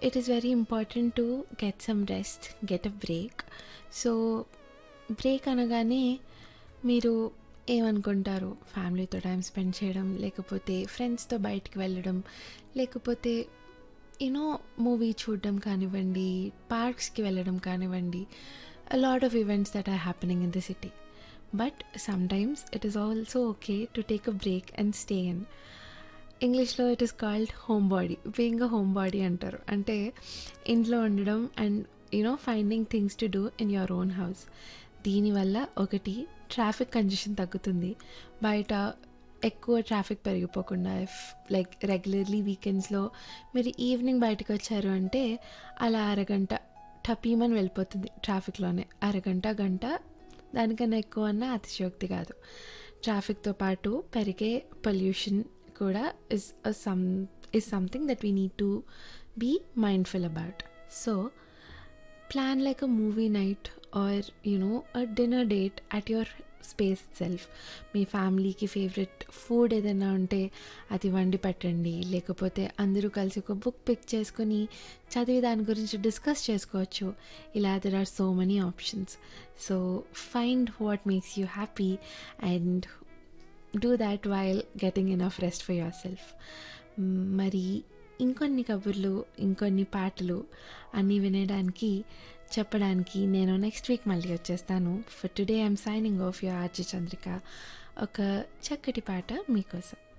It is very important to get some rest get a break so break అనగానే మీరు ఏమనుకుంటారు ఫ్యామిలీతో time spend చేయడం లేకపోతే ఫ్రెండ్స్తో బయటికి వెళ్ళడం లేకపోతే యూనో మూవీ చూడడం కానివ్వండి పార్క్స్కి వెళ్ళడం కానివ్వండి a lot of events that are happening in the city. But sometimes it is also okay to take a break and stay in. ఇంగ్లీష్లో it is called home body being a home body అంటారు అంటే ఇంట్లో ఉండడం and you know finding things to do in your own house దీనివల్ల ఒకటి traffic congestion తగ్గుతుంది బయట ఎక్కువ ట్రాఫిక్ పెరిగిపోకుండా ఇఫ్ లైక్ రెగ్యులర్లీ వీకెండ్స్లో మీరు ఈవినింగ్ బయటకు వచ్చారు అంటే అలా అరగంట టపీమని వెళ్ళిపోతుంది ట్రాఫిక్లోనే అరగంట గంట దానికన్నా ఎక్కువ అన్న అతిశయోక్తి కాదు ట్రాఫిక్తో పాటు పెరిగే పొల్యూషన్ కూడా is some is something that we need to be mindful about so plan like a movie night or you know a dinner date at your space self మీ ఫ్యామిలీకి ఫేవరెట్ ఫుడ్ ఏదైనా ఉంటే అది వండి పెట్టండి లేకపోతే అందరూ కలిసి ఒక బుక్ పిక్ చేసుకొని చదివి దాని గురించి డిస్కస్ చేసుకోవచ్చు ఇలా there are so many options so find what makes you happy and do that while getting enough rest for yourself మరి ఇంకొన్ని కబుర్లు ఇంకొన్ని పాటలు అన్నీ వినడానికి చెప్పడానికి నేను నెక్స్ట్ వీక్ మళ్ళీ వచ్చేస్తాను for today I'm signing off your RJ Chandrika ఒక చక్కటి పాట మీకోసం